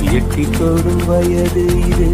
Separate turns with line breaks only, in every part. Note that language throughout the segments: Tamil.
எட்டி தொடும் வயது இது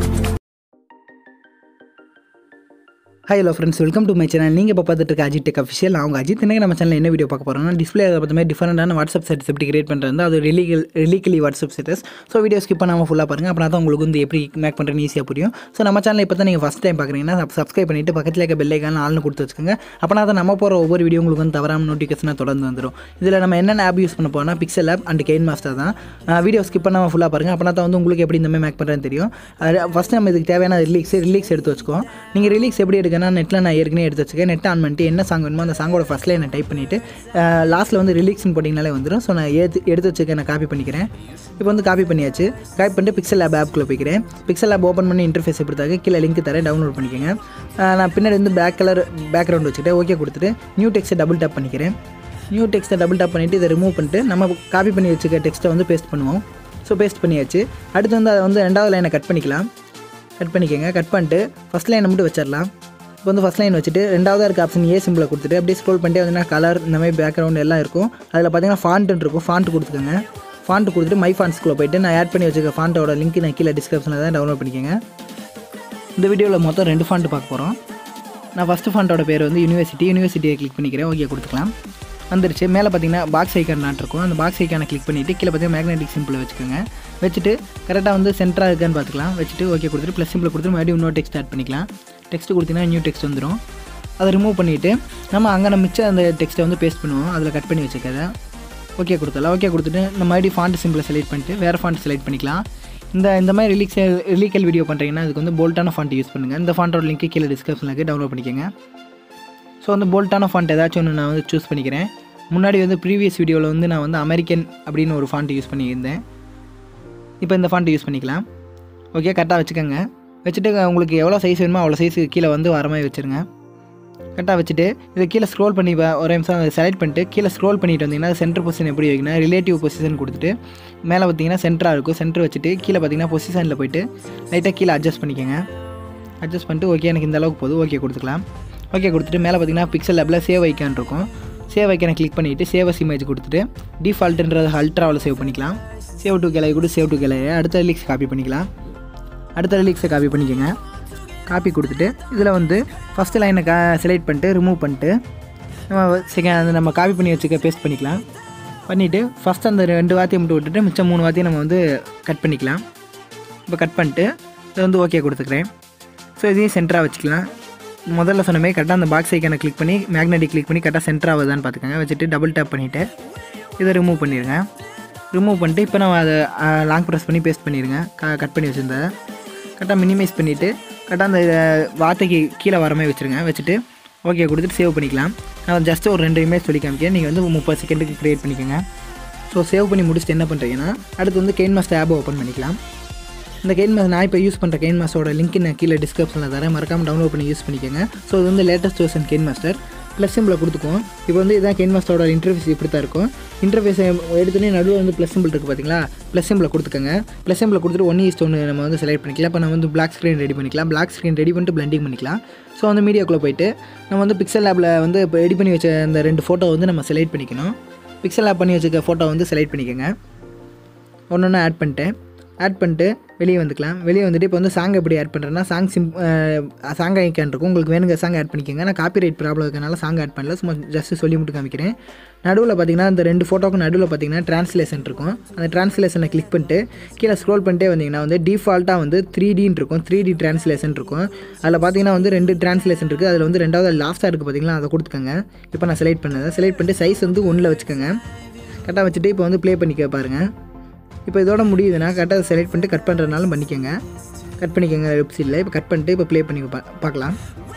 hi hello friends welcome to my channel நீங்கள் இப்போ பார்த்துட்டு இருக்க அஜித் டெக் அஃபிஷியல் அவங்க அஜித் இன்னைக்கு நம்ம சேனல் என்ன வீடியோ பார்க்க போகிறோம்னா டிஸ்பிளே அதை பார்த்த மாதிரி டிஃபரெண்டான வாட்ஸ்அப் செட்ஸ் எப்படி கிரியேட் பண்ணுறது அது ரிலீகல் ரிலீகலி WhatsApp status so video skip பண்ணாமல் ஃபுல்லாக பாருங்கள் அப்புறம் தான் உங்களுக்கு வந்து எப்படி மேக் பண்ணுறேன்னு ஈஸியாக புரியும் ஸோ நம்ம சேனல் இப்போ தான் நீங்கள் ஃபஸ்ட் டைம் பார்க்குறீங்கன்னா சப்ஸ்கிரைப் பண்ணிவிட்டு பக்கத்தில் இருக்க பெல் ஐக்கான ஆள்னு கொடுத்து வச்சுக்கோங்க அப்போனா தான் நம்ம போகிற ஒவ்வொரு வீடியோ உங்களுக்கு வந்து தவறாமல் நோட்டிஃபிகேஷனாக தொடர்ந்து வந்துடும் இதில் நம்ம என்னென்ன ஆப் யூஸ் பண்ண போனால் pixel app and KineMaster தான் வீடியோ ஸ்கிப் பண்ணாமல் ஃபுல்லாக பாருங்கள் அப்போனா தான் வந்து உங்களுக்கு எப்படி இந்த மாதிரி மேக் பண்ணுறேன்னு தெரியும் ஃபஸ்ட்டு நம்ம இதுக்கு தேவையான ரிலீக்ஸ் ரிலீக்ஸ் எடுத்து வச்சுக்கோம் நீங்கள் ரிலீக்ஸ் எப்படி எடுக்கணும் நெட்டில் நான் ஏற்கனவே எடுத்து வச்சுக்கேன் நெட் ஆன் பண்ணிட்டு என்ன சாங் வேணுமோ அந்த சாங்கோட ஃபஸ்ட்டில் நான் டைப் பண்ணிவிட்டு லாஸ்ட்டில் வந்து ரிலீக்ஸ்னு போட்டிங்கனாலே வந்துடும் ஸோ நான் எடுத்து எடுத்து வச்சுக்க நான் காப்பி பண்ணிக்கிறேன் இப்போ வந்து காப்பி பண்ணியாச்சு காப்பி பண்ணிட்டு பிக்சல் லேப் ஆப்குள்ளே போய்க்கிறேன் பிக்சல் லேப் ஓப்பன் பண்ணி இன்டர்ஃபேஸ் எப்படி தாக்க கீழே லிங்க் தரேன் டவுன்லோட் பண்ணிக்கோங்க அஹ் நான் பின்னாடி வந்து பேக் கலர் பேக்ரவுண்ட் வச்சுக்கிட்டு ஓகே கொடுத்துட்டு நியூ டெக்ஸ்ட்டை டபுள் டேப் பண்ணிக்கிறேன் நியூ டெக்ஸ்ட்டை டபுள் டேப் பண்ணிவிட்டு இதை ரிமூவ் பண்ணிட்டு நம்ம காப்பி பண்ணி வச்சுக்க டெக்ஸ்ட்டை வந்து பேஸ்ட் பண்ணுவோம் ஸோ பேஸ்ட் பண்ணியாச்சு அடுத்து வந்து அதை வந்து ரெண்டாவது லைனை கட் பண்ணிக்கலாம் கட் பண்ணிக்கோங்க கட் பண்ணிட்டு ஃபஸ்ட் லைனை மட்டும் வச்சிடலாம் இப்போ வந்து ஃபஸ்ட் லைன் வச்சுட்டு ரெண்டாவது இருக்க ஆப்ஷன் ஏ சிம்பிளை கொடுத்துட்டு அப்படியே ஸ்க்ரோல் பண்ணிட்டு வந்து கலர் இந்த மாதிரி பேக்ரவுண்ட் எல்லாம் இருக்கும் அதில் பார்த்தீங்கன்னா ஃபாண்ட்டுன்னு இருக்கும் ஃபாண்ட் கொடுத்துக்கோங்க ஃபாண்ட் கொடுத்துட்டு மை ஃபாண்ட்ஸ்குள்ளே போயிட்டு நான் ஆட் பண்ணி வச்சுக்க ஃபாண்ட்டோட லிங்க் நான் கீழே டிஸ்கிரிப்ஷனில் தான் டவுன்லோட் பண்ணிக்கோங்க இந்த வீடியோவில் மொத்தம் ரெண்டு ஃபாண்ட் பார்க்க போகிறோம் நான் ஃபஸ்ட்டு ஃபாண்ட்டோட பேர் வந்து யூனிவர்சிட்டி யூனிவர்சிட்டியை கிளிக் பண்ணிக்கிறேன் ஓகே கொடுத்துக்கலாம் வந்துருச்சு மேலே பார்த்தீங்கன்னா பாக்ஸ் ஐக்கான் நாட்டிருக்கும் அந்த பாக்ஸ் ஐக்கானை கிளிக் பண்ணிவிட்டு கீழே பார்த்தீங்கன்னா மேக்னெட்டிக் சிம்பிளை வச்சுக்கோங்க வச்சுட்டு கரெக்டாக வந்து சென்டராக இருக்கான்னு பார்த்துக்கலாம் வச்சுட்டு ஓகே கொடுத்துட்டு ப்ளஸ் சிம்பிள் கொடுத்துட்டு மறுபடியும் இன்னொரு டெக்ஸ்ட் ஆட் பண்ணிக்கலாம் டெக்ஸ்ட் கொடுத்தீங்கன்னா நியூ டெக்ஸ்ட் வந்துடும் அதை ரிமூவ் பண்ணிவிட்டு நம்ம அங்கே நம்ம மிச்சம் அந்த டெக்ஸ்ட்டை வந்து பேஸ்ட் பண்ணுவோம் அதில் கட் பண்ணி வச்சுக்கதை ஓகே கொடுத்தலாம் ஓகே கொடுத்துட்டு இந்த மறுபடியும் ஃபாண்ட் சிம்பிளை செலக்ட் பண்ணிட்டு வேறு ஃபாண்ட் செலக்ட் பண்ணிக்கலாம் இந்த இந்த மாதிரி ரிலீக்ஸ் ரிலீக்கல் வீடியோ பண்ணுறீங்கன்னா அதுக்கு வந்து போல்ட்டான ஃபாண்ட் யூஸ் பண்ணுங்கள் இந்த ஃபாண்ட்டோட லிங்க் கீழே டிஸ்கிரிப்ஷனில் இருக்குது டவுன்லோட் பண்ணிக்கோங்க ஸோ வந்து போல்ட்டான ஃபாண்ட் ஏதாச்சும் ஒன்று நான் வந்து சூஸ் பண்ணிக்கிறேன் முன்னாடி வந்து ப்ரீவியஸ் வீடியோவில் வந்து நான் வந்து அமெரிக்கன் அப்படின்னு ஒரு ஃபாண்ட் யூஸ் பண்ணியிருந்தேன் இப்போ இந்த ஃபாண்ட் யூஸ் பண்ணிக்கலாம் ஓகே கரெக்டாக வச்சுக்கோங்க வச்சுட்டு உங்களுக்கு எவ்வளோ சைஸ் வேணுமோ அவ்வளோ சைஸுக்கு கீழே வந்து வர மாதிரி வச்சுருங்க கரெக்டாக வச்சுட்டு இதை கீழே ஸ்க்ரோல் பண்ணி வ- ஒரு நிமிஷம் அதை செலக்ட் பண்ணிட்டு கீழே ஸ்க்ரோல் பண்ணிட்டு வந்தீங்கன்னா சென்டர் பொசிஷன் எப்படி வைக்கணும் ரிலேட்டிவ் பொசிஷன் கொடுத்துட்டு மேலே பார்த்தீங்கன்னா சென்டராக இருக்கும் சென்டர் வச்சுட்டு கீழே பார்த்தீங்கன்னா பொசிஷனில் போயிட்டு லைட்டாக கீழே அட்ஜஸ்ட் பண்ணிக்கோங்க அட்ஜஸ்ட் பண்ணிட்டு ஓகே எனக்கு இந்த அளவுக்கு போதும் ஓகே கொடுத்துக்கலாம் ஓகே கொடுத்துட்டு மேலே பார்த்தீங்கன்னா பிக்சல் லேபில் சேவ் ஐக்கான் இருக்கும் சேவ் ஐக்கானை கிளிக் பண்ணிவிட்டு சேவஸ் இமேஜ் கொடுத்துட்டு டிஃபால்ட்டுன்றது அல்ட்ராவில் சேவ் பண்ணிக்கலாம் சேவ் டு கேலையை கூட சேவ் டு கேலையை அடுத்த ரிலீக்ஸ் காப்பி பண்ணிக்கலாம் அடுத்த ரிலீக்ஸை காப்பி பண்ணிக்கோங்க காப்பி கொடுத்துட்டு இதில் வந்து ஃபஸ்ட்டு லைனை கா செலக்ட் பண்ணிட்டு ரிமூவ் பண்ணிட்டு நம்ம செகண்ட் அந்த நம்ம காப்பி பண்ணி வச்சுக்க பேஸ்ட் பண்ணிக்கலாம் பண்ணிவிட்டு ஃபஸ்ட் அந்த ரெண்டு வார்த்தையை மட்டும் விட்டுட்டு மிச்சம் மூணு வார்த்தையும் நம்ம வந்து கட் பண்ணிக்கலாம் இப்போ கட் பண்ணிட்டு இதை வந்து ஓகே கொடுத்துக்கிறேன் ஸோ இதையும் சென்டராக வச்சுக்கலாம் முதல்ல சொன்ன மாதிரி கரெக்டாக அந்த பாக்ஸ் ஐக்கானை கிளிக் பண்ணி மேக்னெட்டிக் கிளிக் பண்ணி கரெக்டாக சென்டர் ஆகுதான்னு பார்த்துக்கோங்க வச்சுட்டு டபுள் டேப் பண்ணிவிட்டு இதை ரிமூவ் பண்ணிடுங்க ரிமூவ் பண்ணிட்டு இப்போ நான் அதை லாங் ப்ரெஸ் பண்ணி பேஸ்ட் பண்ணிடுங்க க கட் பண்ணி வச்சுருந்ததை கரெக்டாக மினிமைஸ் பண்ணிவிட்டு கரெக்டாக அந்த இதை வார்த்தைக்கு கீழே வர மாதிரி வச்சுருங்க வச்சுட்டு ஓகே கொடுத்துட்டு சேவ் பண்ணிக்கலாம் நான் ஜஸ்ட் ஒரு ரெண்டு இமேஜ் சொல்லி காமிக்கிறேன் நீங்கள் வந்து முப்பது செகண்டுக்கு க்ரியேட் பண்ணிக்கோங்க ஸோ சேவ் பண்ணி முடிச்சுட்டு என்ன பண்ணுறீங்கன்னா அடுத்து வந்து கெயின் மாஸ்டர் ஆப்பை ஓப்பன் பண்ணிக்கலாம் இந்த கெயின் மாஸ் நான் இப்போ யூஸ் பண்ணுற கெயின் மாஸ்டரோட லிங்க் நான் கீழே டிஸ்கிரிப்ஷனில் தரேன் மறக்காமல் டவுன்லோட் பண்ணி யூஸ் பண்ணிக்கோங்க ஸோ இது வந்து latest version KineMaster plus சிம்பிளை கொடுத்துக்குவோம் இப்போ வந்து இதான் கெயின் மாஸ்டரோட இன்டர்ஃபேஸ் இப்படி தான் இருக்கும் இன்டர்ஃபேஸை எடுத்தோடனே நடுவில் வந்து ப்ளஸ் சிம்பிள் இருக்குது பார்த்தீங்களா ப்ளஸ் சிம்பிளை கொடுத்துக்கோங்க ப்ளஸ் சிம்பிளை கொடுத்துட்டு ஒன் ஈஸ்ட் ஒன்று நம்ம வந்து செலக்ட் பண்ணிக்கலாம் இப்போ நம்ம வந்து பிளாக் ஸ்க்ரீன் ரெடி பண்ணிக்கலாம் பிளாக் ஸ்க்ரீன் ரெடி பண்ணிட்டு பிளண்டிங் பண்ணிக்கலாம் ஸோ வந்து மீடியாக்குள்ளே போயிட்டு நம்ம வந்து பிக்சல் லேபில் வந்து இப்போ ரெடி பண்ணி வச்ச அந்த ரெண்டு ஃபோட்டோ வந்து நம்ம செலக்ட் பண்ணிக்கணும் பிக்சல் லேப் பண்ணி வச்சுக்க ஃபோட்டோ வந்து செலக்ட் பண்ணிக்கோங்க ஒன்று ஒன்று ஆட் பண்ணிட்டேன் ஆட் பண்ணிட்டு வெளியே வந்துக்கலாம் வெளியே வந்துட்டு இப்போ வந்து சாங் எப்படி ஆட் பண்ணுறேன்னா சாங் சிம் சாங் ஐக்கான் இருக்கும் உங்களுக்கு வேணுங்க சாங் ஆட் பண்ணிக்கோங்க நான் காப்பி ரைட் ப்ராப்ளம் இருக்கனால சாங் ஆட் பண்ணல சும்மா ஜஸ்ட் சொல்லி மட்டும் காமிக்கிறேன் நடுவில் பார்த்தீங்கன்னா இந்த ரெண்டு ஃபோட்டோக்கு நடுவில் பார்த்தீங்கன்னா ட்ரான்ஸ்லேஷன் இருக்கும் அந்த ட்ரான்ஸ்லேஷனை கிளிக் பண்ணிட்டு கீழே ஸ்க்ரோல் பண்ணிட்டே வந்தீங்கன்னா வந்து டிஃபால்ட்டாக வந்து த்ரீ டின்னு இருக்கும் த்ரீ டி ட்ரான்ஸ்லேஷன் இருக்கும் அதில் பார்த்தீங்கன்னா வந்து ரெண்டு ட்ரான்ஸ்லேஷன் இருக்குது அதில் வந்து ரெண்டாவது லாஸ்ட்டாக இருக்குது பார்த்தீங்களா அதை கொடுத்துக்கோங்க இப்போ நான் செலக்ட் பண்ணதை செலக்ட் பண்ணிட்டு சைஸ் வந்து ஒன்றில் வச்சுக்கோங்க கரெக்டாக வச்சுட்டு இப்போ வந்து ப்ளே பண்ணிக்க பாருங்கள் இப்போ இதோட முடியுதுன்னா கரெக்டாக செலக்ட் பண்ணிட்டு கட் பண்ணுறதுனாலும் பண்ணிக்கோங்க கட் பண்ணிக்கோங்க வெப்சைட்டில் இப்போ கட் பண்ணிட்டு இப்போ ப்ளே பண்ணி பா பார்க்கலாம்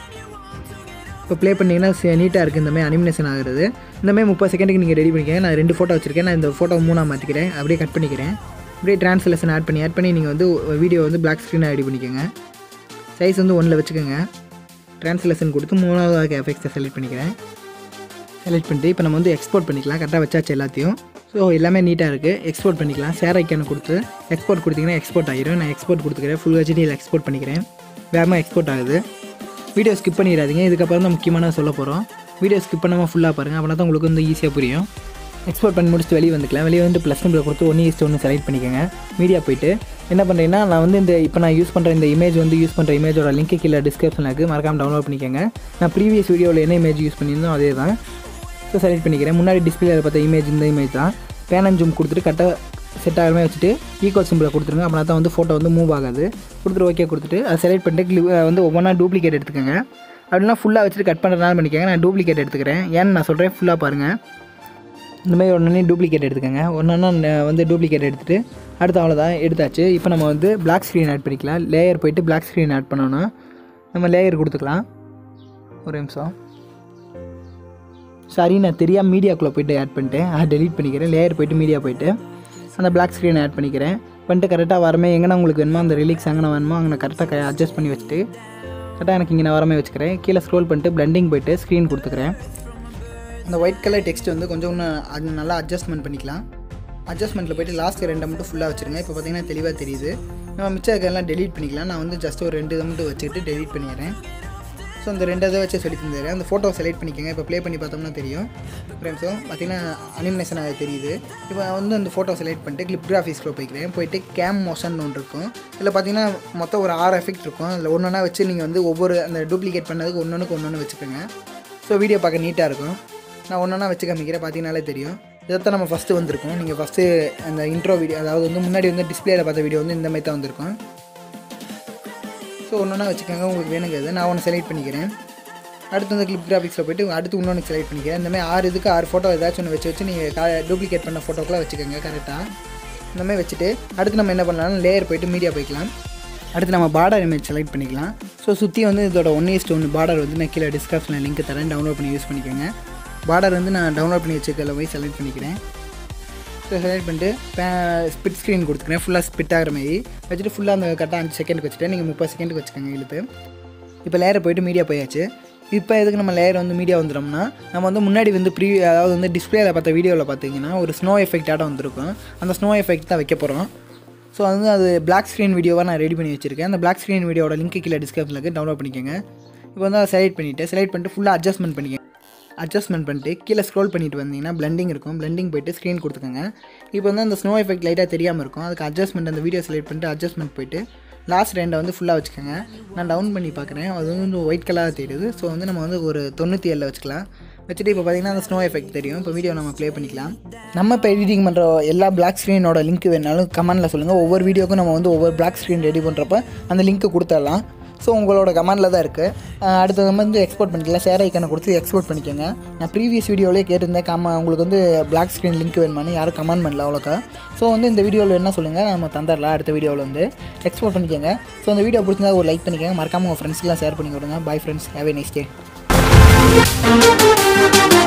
இப்போ ப்ளே பண்ணிங்கன்னா நீட்டாக இருக்குது இந்தமாதிரி அனிமினேஷன் ஆகுறது இந்தமாதிரி முப்பது செகண்டுக்கு நீங்கள் ரெடி பண்ணிக்கங்க நான் ரெண்டு ஃபோட்டோ வச்சுருக்கேன் நான் இந்த ஃபோட்டோ மூணாக மாற்றிக்கிறேன் அப்படியே கட் பண்ணிக்கிறேன் அப்படியே ட்ரான்ஸ்லேஷன் ஆட் பண்ணி ஆட் பண்ணி நீங்கள் வந்து வீடியோ வந்து பிளாக் ஸ்க்ரீனாக ரெடி பண்ணிக்கோங்க சைஸ் வந்து ஒன்றில் வச்சுக்கோங்க ட்ரான்ஸ்லேஷன் கொடுத்து மூணாவது எஃபெக்ட்ஸை செலக்ட் பண்ணிக்கிறேன் செலக்ட் பண்ணிட்டு இப்போ நம்ம வந்து எக்ஸ்போர்ட் பண்ணிக்கலாம் கரெக்டாக வச்சாச்சு எல்லாத்தையும் ஸோ எல்லாமே நீட்டாக இருக்குது எக்ஸ்போர்ட் பண்ணிக்கலாம் ஷேர் ஐக்கான கொடுத்து எக்ஸ்போர்ட் கொடுத்தீங்கன்னா எக்ஸ்போர்ட் ஆகிரும் நான் எக்ஸ்போர்ட் கொடுத்துக்கிறேன் ஃபுல் ஹெச்டியில் எக்ஸ்போர்ட் பண்ணிக்கிறேன் வேகமாக எக்ஸ்போர்ட் ஆகுது வீடியோ ஸ்கிப் பண்ணிடாதீங்க இதுக்கப்புறம் தான் முக்கியமான சொல்ல போகிறோம் வீடியோ ஸ்கிப் பண்ணாமல் ஃபுல்லாக பாருங்கள் அப்படின்னா தான் உங்களுக்கு வந்து ஈஸியாக புரியும் எக்ஸ்போர்ட் பண்ணி முடிச்சுட்டு வெளியே வந்துக்கலாம் வெளியே வந்து ப்ளஸ் சிம்பிள் கொடுத்து ஒன்று ஈஸ்ட் ஒன்று செலக்ட் பண்ணிக்கோங்க மீடியா போயிட்டு என்ன பண்ணுறீங்கன்னா நான் வந்து இந்த இப்போ நான் யூஸ் பண்ணுற இந்த இமேஜ் வந்து யூஸ் பண்ணுற இமேஜோட லிங்க் கீழே டிஸ்கிரிப்ஷனில் இருக்குது மறக்காம டவுன்லோட் பண்ணிக்கோங்க நான் ப்ரீவியஸ் வீடியோவில் என்ன இமேஜ் யூஸ் பண்ணியிருந்தோம் அதே தான் ஸோ செலக்ட் பண்ணிக்கிறேன் முன்னாடி டிஸ்பிளேல பார்த்த இமேஜ் இந்த இமேஜ் தான் பேன் அண்ட் ஜூம் கொடுத்துட்டு கரெக்டாக செட் ஆகாமே வச்சுட்டு ஈக்குவல் சிம்பிளை கொடுத்துருங்க அப்படின்னா தான் வந்து ஃபோட்டோ வந்து மூவ் ஆகாது கொடுத்துட்டு ஓகே கொடுத்துட்டு அதை செலக்ட் பண்ணிட்டு கிளி வந்து ஒவ்வொன்றா டூப்ளிகேட் எடுத்துக்கோங்க அப்படின்னா ஃபுல்லாக வச்சுட்டு கட் பண்ணுறதுனால பண்ணிக்கோங்க நான் டூப்ளிகேட் எடுத்துக்கிறேன் ஏன்னு நான் சொல்கிறேன் ஃபுல்லாக பாருங்கள் இந்த மாதிரி ஒன்று டூப்ளிகேட் எடுத்துக்கோங்க ஒன்று வந்து டூப்ளிகேட் எடுத்துகிட்டு அடுத்து அவ்வளோதான் எடுத்தாச்சு இப்போ நம்ம வந்து பிளாக் ஸ்க்ரீன் ஆட் பண்ணிக்கலாம் லேயர் போயிட்டு பிளாக் ஸ்க்ரீன் ஆட் பண்ணோன்னா நம்ம லேயர் கொடுத்துக்கலாம் ஒரு நிமிஷம் சாரி நான் தெரியாமல் மீடியாக்குள்ளே போயிட்டு ஆட் பண்ணிட்டேன் அதை டெலீட் பண்ணிக்கிறேன் லேயர் போயிட்டு மீடியா போயிட்டு அந்த பிளாக் ஸ்க்ரீன் ஆட் பண்ணிக்கிறேன் பண்ணிட்டு கரெக்டாக வரமே எங்கன்னா உங்களுக்கு வேணுமோ அந்த ரிலீக்ஸ் எங்கே வேணுமோ அங்கே கரெக்டாக அட்ஜஸ்ட் பண்ணி வச்சுட்டு கரெக்டாக எனக்கு இங்கே நான் வரமே வச்சுக்கிறேன் கீழே ஸ்க்ரோல் பண்ணிட்டு பிளண்டிங் போயிட்டு ஸ்க்ரீன் கொடுத்துக்கிறேன் அந்த ஒயிட் கலர் டெக்ஸ்ட் வந்து கொஞ்சம் இன்னும் அது நல்லா அட்ஜஸ்ட்மெண்ட் பண்ணிக்கலாம் அட்ஜஸ்ட்மெண்ட்டில் போயிட்டு லாஸ்ட் ரெண்டை மட்டும் ஃபுல்லாக வச்சுருங்க இப்போ பார்த்தீங்கன்னா தெளிவாக தெரியுது நம்ம மிச்சம் இருக்கெல்லாம் டெலீட் பண்ணிக்கலாம் நான் வந்து ஜஸ்ட் ஒரு ரெண்டு இதை மட்டும் வச்சுக்கிட்டு டெலீட் பண்ணிடுறேன் ஸோ அந்த ரெண்டு இதை வச்சு சொல்லி தந்துடுறேன் அந்த ஃபோட்டோ செலக்ட் பண்ணிக்கோங்க இப்போ ப்ளே பண்ணி பார்த்தோம்னா தெரியும் ஃப்ரெண்ட்ஸோ பார்த்தீங்கன்னா அனிமேஷன் அது தெரியுது இப்போ வந்து அந்த ஃபோட்டோ செலக்ட் பண்ணிட்டு கிளிப் கிராஃபிக்ஸ்க்குள்ள போய்க்கிறேன் போயிட்டு கேம் மோஷன் ஒன்று இருக்கும் இதில் பார்த்தீங்கன்னா மொத்தம் ஒரு ஆறு எஃபெக்ட் இருக்கும் அதில் ஒன்று ஒன்றா வச்சு நீங்கள் வந்து ஒவ்வொரு அந்த டூப்ளிகேட் பண்ணதுக்கு ஒன்று ஒன்றுக்கு ஒன்று ஒன்று வச்சுக்கோங்க ஸோ வீடியோ பார்க்க நீட்டாக இருக்கும் நான் ஒன்று ஒன்றா வச்சு காமிக்கிறேன் பார்த்தீங்கனாலே தெரியும் இதைத்தான் நம்ம ஃபஸ்ட்டு வந்திருக்கோம் நீங்கள் ஃபஸ்ட்டு அந்த இன்ட்ரோ வீடியோ அதாவது வந்து முன்னாடி வந்து டிஸ்பிளேல பார்த்த வீடியோ வந்து இந்த மாதிரி தான் வந்திருக்கும் ஸோ ஒன்று ஒன்றா வச்சுக்கோங்க உங்களுக்கு வேணுங்கிறது நான் ஒன்று செலக்ட் பண்ணிக்கிறேன் அடுத்து வந்து கிளிப் கிராஃபிக்ஸில் போய்ட்டு அடுத்து இன்னொன்று செலக்ட் பண்ணிக்கிறேன் இந்த மாதிரி ஆறு இதுக்கு ஆறு ஃபோட்டோ ஏதாச்சும் ஒன்று வச்சு வச்சு நீங்கள் டூப்ளிகேட் பண்ண ஃபோட்டோக்கெலாம் வச்சுக்கோங்க கரெக்டாக இந்த மாதிரி வச்சுட்டு அடுத்து நம்ம என்ன பண்ணலாம் லேயர் போயிட்டு மீடியா போய்க்கலாம் அடுத்து நம்ம பார்டர் இமேஜ் செலக்ட் பண்ணிக்கலாம் ஸோ சுற்றி வந்து இதோட ஒன் இஸ்ட் ஒன்று பார்டர் வந்து நான் கீழே டிஸ்கிரிப்ஷனில் லிங்க் தரேன் டவுன்லோட் பண்ணி யூஸ் பண்ணிக்கோங்க பார்டர் வந்து நான் டவுன்லோட் பண்ணி வச்சுக்கல போய் செலக்ட் பண்ணிக்கிறேன் ஸோ செலக்ட் பண்ணிட்டு ஸ்பிட் ஸ்க்ரீன் கொடுத்துக்கிறேன் ஃபுல்லாக ஸ்பிட் ஆகிற மாதிரி வச்சுட்டு ஃபுல்லாக அந்த கரெக்டாக அஞ்சு செகண்டுக்கு வச்சுட்டு நீங்கள் முப்பது செகண்டுக்கு வச்சுக்கோங்க இழுத்து இப்போ லேயர் போயிட்டு மீடியா போயாச்சு இப்போ எதுக்கு நம்ம லேயர் வந்து மீடியா வந்துட்டோம்னா நம்ம வந்து முன்னாடி வந்து ப்ரீ அதாவது வந்து டிஸ்பிளேல பார்த்த வீடியோவில் பார்த்தீங்கன்னா ஒரு ஸ்னோ எஃபெக்டாக வந்திருக்கும் அந்த ஸ்னோ எஃபெக்ட் தான் வைக்க போகிறோம் ஸோ வந்து அது பிளாக் ஸ்க்ரீன் வீடியோவாக நான் ரெடி பண்ணி வச்சிருக்கேன் அந்த பிளாக் ஸ்க்ரீன் வீடியோட லிங்க் கீழே டிஸ்கிரிப்ஷனில் இருக்குது டவுன்லோட் பண்ணிக்கோங்க இப்போ வந்து அதை செலக்ட் பண்ணிவிட்டு செலக்ட் பண்ணிட்டு ஃபுல்லாக அட்ஜஸ்ட்மெண்ட் பண்ணிக்கோங்க அட்ஜஸ்ட்மெண்ட் பண்ணிட்டு கீழே ஸ்க்ரோல் பண்ணிட்டு வந்தீங்கன்னா பிளண்டிங் இருக்கும் பிளண்டிங் போயிட்டு ஸ்க்ரீன் கொடுத்துக்கோங்க இப்போ வந்து அந்த ஸ்னோ எஃபெக்ட் லைட்டாக தெரியாமல் இருக்கும் அதுக்கு அட்ஜஸ்ட்மெண்ட் அந்த வீடியோ செலக்ட் பண்ணிட்டு அட்ஜஸ்ட்மெண்ட் போயிட்டு லாஸ்ட் ரெண்டை வந்து ஃபுல்லாக வச்சுக்கோங்க நான் டவுன் பண்ணி பார்க்குறேன் அது வந்து ஒயிட் கலராக தெரியுது ஸோ வந்து நம்ம வந்து ஒரு தொண்ணூற்றி ஏழில் வச்சுக்கலாம் வச்சுட்டு இப்போ பார்த்தீங்கன்னா அந்த ஸ்னோ எஃபெக்ட் தெரியும் இப்போ வீடியோ நம்ம ப்ளே பண்ணிக்கலாம் நம்ம இப்போ எடிட்டிங் பண்ணுற எல்லா பிளாக் ஸ்க்ரீனோட லிங்க் வேணாலும் கமெண்டில் சொல்லுங்கள் ஒவ்வொரு வீடியோக்கும் நம்ம வந்து ஒவ்வொரு பிளாக் ஸ்க்ரீன் ரெடி பண்ணுறப்ப அந்த லிங்க்கு கொடுத்துடலாம் ஸோ உங்களோட கமெண்டில் தான் இருக்குது அடுத்தது வந்து எக்ஸ்போர்ட் பண்ணிக்கலாம் ஷேர் ஐக்கனை கொடுத்து எக்ஸ்போர்ட் பண்ணிக்கோங்க நான் ப்ரீவியஸ் வீடியோலேயே கேட்டிருந்தேன் கம உங்களுக்கு வந்து பிளாக் ஸ்க்ரீன் லிங்க் வேணுமான்னு யாரும் கமெண்ட் பண்ணல அவ்வளோக்கா ஸோ வந்து இந்த வீடியோவில் என்ன சொல்லுங்கள் நம்ம தந்துடலாம் அடுத்த வீடியோவில் வந்து எக்ஸ்போர்ட் பண்ணிக்கோங்க ஸோ இந்த வீடியோ பிடிச்சிருந்தா ஒரு லைக் பண்ணிக்கோங்க மறக்காமல் உங்கள் ஃப்ரெண்ட்ஸ்க்குலாம் ஷேர் பண்ணி விடுங்க bye friends have a nice day